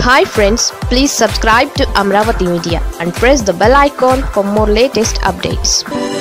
hi friends please subscribe to Amaravati media and press the bell icon for more latest updates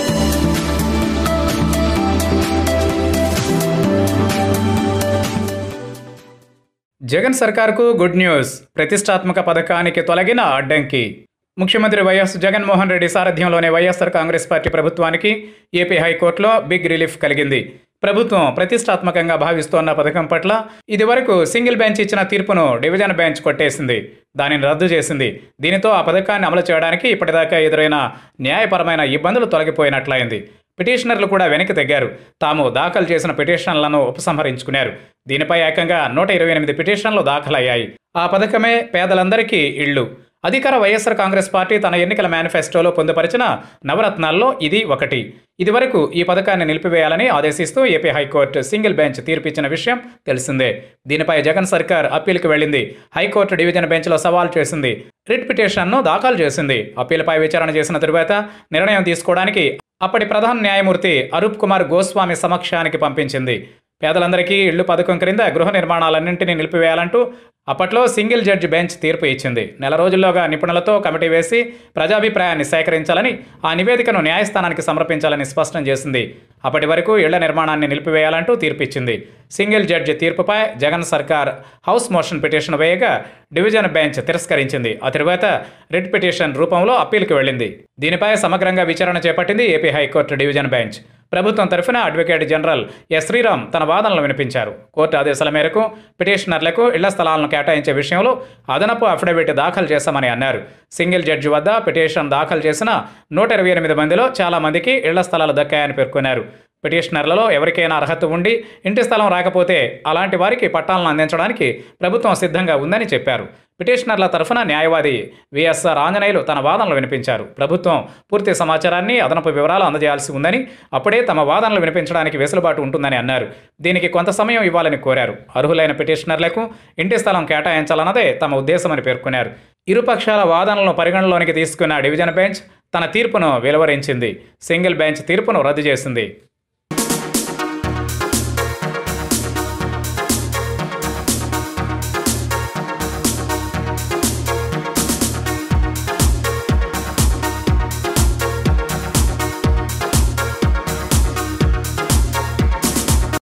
Jagan సర్కార్కు good news ప్రతిష్టాత్మక పథకానికి తొలగిన అడ్డంకి ముఖ్యమంత్రి వైఎస్ జగన్మోహన్ రెడ్డి సారథ్యంలోని వైఎస్ఆర్ కాంగ్రెస్ పార్టీ ప్రభుత్వానికి ఏపీ హైకోర్టులో బిగ్ రిలీఫ్ కలిగింది ప్రభుత్వం ప్రతిష్టాత్మకంగా భావిస్తోన్న పథకం పట్ల ఇదివరకు సింగిల్ బెంచ్ ఇచ్చిన తీర్పును డివిజన్ బెంచ్ కొట్టేసింది దానిని రద్దు చేసింది దీనితో ఆ పథకాన్ని అమలు చేయడానికి ఇప్పటిదాకా ఎదురైన న్యాయపరమైన ఇబ్బందులు తొలగిపోయినట్లయింది పిటిషనర్లు కూడా వెనక్కి తగ్గారు తాము దాఖలు చేసిన పిటిషన్లను ఉపసంహరించుకున్నారు దీనిపై ఏకంగా నూట ఇరవై ఎనిమిది పిటిషన్లు దాఖలయ్యాయి ఆ పథకమే పేదలందరికీ ఇళ్ళు అధికార వైఎస్ఆర్ కాంగ్రెస్ పార్టీ తన ఎన్నికల మేనిఫెస్టోలో పొందుపరిచిన నవరత్నాల్లో ఇది ఒకటి ఇదివరకు ఈ పథకాన్ని నిలిపివేయాలని ఆదేశిస్తూ ఏపీ హైకోర్టు సింగిల్ బెంచ్ తీర్పిచ్చిన విషయం తెలిసిందే దీనిపై జగన్ సర్కార్ అప్పీల్కి వెళ్ళింది హైకోర్టు డివిజన్ బెంచ్లో సవాల్ చేసింది రిట్ పిటిషన్ను దాఖలు చేసింది అప్పీల్పై విచారణ చేసిన తరువాత నిర్ణయం తీసుకోవడానికి అప్పటి ప్రధాన న్యాయమూర్తి అరూప్ కుమార్ గోస్వామి సమక్షానికి పంపించింది పేదలందరికీ ఇళ్లు పథకం క్రింద గృహ నిర్మాణాలన్నింటినీ నిలిపివేయాలంటూ అప్పట్లో సింగిల్ జడ్జి బెంచ్ తీర్పు ఇచ్చింది నెల రోజుల్లోగా నిపుణులతో కమిటీ వేసి ప్రజాభిప్రాయాన్ని సేకరించాలని ఆ నివేదికను న్యాయస్థానానికి సమర్పించాలని స్పష్టం చేసింది అప్పటి వరకు ఇళ్ల నిర్మాణాన్ని నిలిపివేయాలంటూ తీర్పిచ్చింది సింగిల్ జడ్జి తీర్పుపై జగన్ సర్కార్ హౌస్ మోషన్ పిటిషన్ వేయగా డివిజన్ బెంచ్ తిరస్కరించింది ఆ తరువాత రిట్ పిటిషన్ రూపంలో అప్పీల్కి వెళ్ళింది దీనిపై సమగ్రంగా విచారణ చేపట్టింది ఏపీ హైకోర్టు డివిజన్ బెంచ్ ప్రభుత్వం తరఫున అడ్వకేట్ జనరల్ ఎస్ శ్రీరామ్ తన వాదనలు వినిపించారు కోర్టు ఆదేశాల మేరకు పిటిషనర్లకు ఇళ్ల స్థలాలను కేటాయించే విషయంలో అదనపు అఫిడవిట్ దాఖలు చేశామని అన్నారు సింగిల్ జడ్జి వద్ద పిటిషన్ దాఖలు చేసిన నూట ఇరవై ఎనిమిది మందిలో చాలా మందికి ఇళ్ల స్థలాలు దక్కాయని పేర్కొన్నారు పిటిషనర్లలో ఎవరికైనా అర్హత ఉండి ఇంటి స్థలం రాకపోతే అలాంటి వారికి పట్టాలను అందించడానికి ప్రభుత్వం సిద్ధంగా ఉందని చెప్పారు పిటిషనర్ల తరఫున న్యాయవాది విఎస్ఆర్ ఆంజనేయులు తన వాదనలు వినిపించారు ప్రభుత్వం పూర్తి సమాచారాన్ని అదనపు వివరాలు అందజేయాల్సి ఉందని అప్పుడే తమ వాదనలు వినిపించడానికి వెసులుబాటు ఉంటుందని అన్నారు దీనికి కొంత సమయం ఇవ్వాలని కోరారు అర్హులైన పిటిషనర్లకు ఇంటి స్థలం కేటాయించాలన్నదే తమ ఉద్దేశమని పేర్కొన్నారు ఇరుపక్షాల వాదనలను పరిగణలోనికి తీసుకున్న డివిజన్ బెంచ్ తన తీర్పును వెలువరించింది సింగిల్ బెంచ్ తీర్పును రద్దు చేసింది